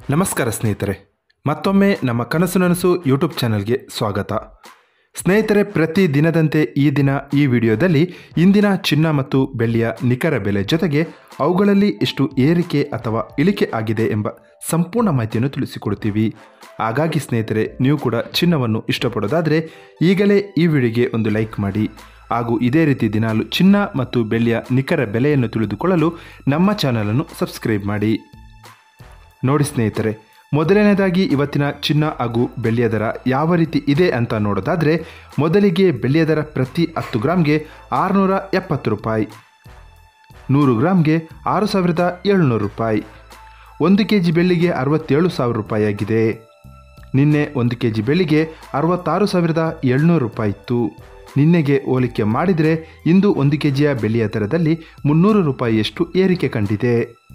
ನಮಸ್ಕಾರ ಸ್ನೇಹಿತರೆ ಮತ್ತೊಮ್ಮೆ ನಮ್ಮ ಕನಸು ನನಸು ಯೂಟ್ಯೂಬ್ ಚಾನಲ್ಗೆ ಸ್ವಾಗತ ಸ್ನೇಹಿತರೆ ಪ್ರತಿ ದಿನದಂತೆ ಈ ದಿನ ಈ ವಿಡಿಯೋದಲ್ಲಿ ಇಂದಿನ ಚಿನ್ನ ಮತ್ತು ಬೆಳ್ಳಿಯ ನಿಖರ ಬೆಲೆ ಜೊತೆಗೆ ಅವುಗಳಲ್ಲಿ ಎಷ್ಟು ಏರಿಕೆ ಅಥವಾ ಇಳಿಕೆ ಆಗಿದೆ ಎಂಬ ಸಂಪೂರ್ಣ ಮಾಹಿತಿಯನ್ನು ತಿಳಿಸಿಕೊಡ್ತೀವಿ ಹಾಗಾಗಿ ಸ್ನೇಹಿತರೆ ನೀವು ಕೂಡ ಚಿನ್ನವನ್ನು ಇಷ್ಟಪಡೋದಾದರೆ ಈಗಲೇ ಈ ವಿಡಿಯೋಗೆ ಒಂದು ಲೈಕ್ ಮಾಡಿ ಹಾಗೂ ಇದೇ ರೀತಿ ದಿನಾಲು ಚಿನ್ನ ಮತ್ತು ಬೆಳ್ಳಿಯ ನಿಖರ ಬೆಲೆಯನ್ನು ತಿಳಿದುಕೊಳ್ಳಲು ನಮ್ಮ ಚಾನಲನ್ನು ಸಬ್ಸ್ಕ್ರೈಬ್ ಮಾಡಿ ನೋಡಿ ಸ್ನೇಹಿತರೆ ಮೊದಲನೇದಾಗಿ ಇವತ್ತಿನ ಚಿನ್ನ ಹಾಗೂ ಬೆಳ್ಳಿಯ ದರ ಯಾವ ರೀತಿ ಇದೆ ಅಂತ ನೋಡೋದಾದರೆ ಮೊದಲಿಗೆ ಬೆಳ್ಳಿಯ ದರ ಪ್ರತಿ ಹತ್ತು ಗ್ರಾಮ್ಗೆ ಆರುನೂರ ಎಪ್ಪತ್ತು ರೂಪಾಯಿ ನೂರು ಗ್ರಾಮ್ಗೆ ಆರು ಸಾವಿರದ ಏಳ್ನೂರು ರೂಪಾಯಿ ಒಂದು ಕೆ ಜಿ ಬೆಳ್ಳಿಗೆ ಅರವತ್ತೇಳು ಸಾವಿರ ರೂಪಾಯಿ ಆಗಿದೆ ನಿನ್ನೆ ಒಂದು ಕೆ ಜಿ ಬೆಳ್ಳಿಗೆ ಅರವತ್ತಾರು ಸಾವಿರದ ಏಳ್ನೂರು ರೂಪಾಯಿ ಇತ್ತು ನಿನ್ನೆಗೆ ಹೋಲಿಕೆ ಮಾಡಿದರೆ ಇಂದು ಒಂದು ಕೆ ಜಿಯ ಬೆಳ್ಳಿಯ ದರದಲ್ಲಿ ಮುನ್ನೂರು ರೂಪಾಯಿಯಷ್ಟು ಏರಿಕೆ ಕಂಡಿದೆ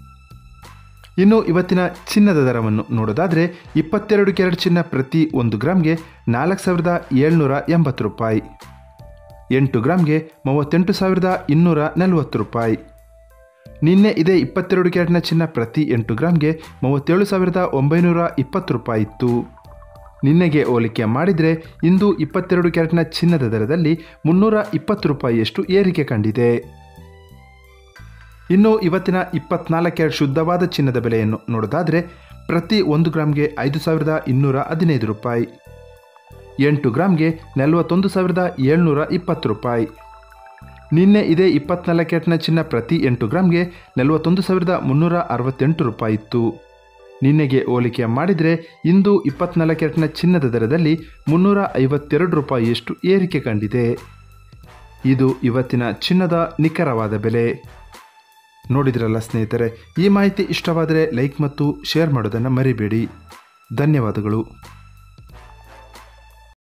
ಇನ್ನು ಇವತ್ತಿನ ಚಿನ್ನದ ದರವನ್ನು ನೋಡೋದಾದರೆ ಇಪ್ಪತ್ತೆರಡು ಕ್ಯಾರೆಟ್ ಚಿನ್ನ ಪ್ರತಿ ಒಂದು ಗ್ರಾಮ್ಗೆ ನಾಲ್ಕು ಸಾವಿರದ ಏಳ್ನೂರ ಎಂಬತ್ತು ರೂಪಾಯಿ ಎಂಟು ಗ್ರಾಮ್ಗೆ ಮೂವತ್ತೆಂಟು ಸಾವಿರದ ಇನ್ನೂರ ನಲವತ್ತು ರೂಪಾಯಿ ನಿನ್ನೆ ಇದೇ ಇಪ್ಪತ್ತೆರಡು ಕ್ಯಾರೆಟ್ನ ಚಿನ್ನ ಪ್ರತಿ ಎಂಟು ಗ್ರಾಮ್ಗೆ ಮೂವತ್ತೇಳು ಸಾವಿರದ ಒಂಬೈನೂರ ಇಪ್ಪತ್ತು ರೂಪಾಯಿ ಇತ್ತು ನಿನ್ನೆಗೆ ಹೋಲಿಕೆ ಮಾಡಿದರೆ ಇಂದು ಇಪ್ಪತ್ತೆರಡು ಕ್ಯಾರೆಟ್ನ ಚಿನ್ನದ ದರದಲ್ಲಿ ಮುನ್ನೂರ ಇಪ್ಪತ್ತು ರೂಪಾಯಿಯಷ್ಟು ಏರಿಕೆ ಕಂಡಿದೆ ಇನ್ನು ಇವತ್ತಿನ ಇಪ್ಪತ್ನಾಲ್ಕು ಕ್ಯಾರೆಟ್ ಶುದ್ಧವಾದ ಚಿನ್ನದ ಬೆಲೆಯನ್ನು ನೋಡೋದಾದರೆ ಪ್ರತಿ ಒಂದು ಗ್ರಾಮ್ಗೆ ಐದು ಸಾವಿರದ ಇನ್ನೂರ ಹದಿನೈದು ರೂಪಾಯಿ ಎಂಟು ಗ್ರಾಮ್ಗೆ ನಲವತ್ತೊಂದು ಸಾವಿರದ ಏಳ್ನೂರ ಇಪ್ಪತ್ತು ರೂಪಾಯಿ ನಿನ್ನೆ ಇದೇ ಇಪ್ಪತ್ನಾಲ್ಕು ಕ್ಯಾರೆಟ್ನ ಚಿನ್ನ ಪ್ರತಿ ಎಂಟು ಗ್ರಾಮ್ಗೆ ನಲವತ್ತೊಂದು ಸಾವಿರದ ಮುನ್ನೂರ ಅರವತ್ತೆಂಟು ರೂಪಾಯಿ ಇತ್ತು ನಿನ್ನೆಗೆ ಹೋಲಿಕೆ ಮಾಡಿದರೆ ಇಂದು ಇಪ್ಪತ್ನಾಲ್ಕು ಕ್ಯಾರೆಟ್ನ ಚಿನ್ನದ ದರದಲ್ಲಿ ಮುನ್ನೂರ ಐವತ್ತೆರಡು ರೂಪಾಯಿಯಷ್ಟು ಏರಿಕೆ ಕಂಡಿದೆ ಇದು ಇವತ್ತಿನ ಚಿನ್ನದ ನಿಖರವಾದ ಬೆಲೆ ನೋಡಿದ್ರಲ್ಲ ಸ್ನೇಹಿತರೆ ಈ ಮಾಹಿತಿ ಇಷ್ಟವಾದರೆ ಲೈಕ್ ಮತ್ತು ಶೇರ್ ಮಾಡೋದನ್ನು ಮರಿಬೇಡಿ ಧನ್ಯವಾದಗಳು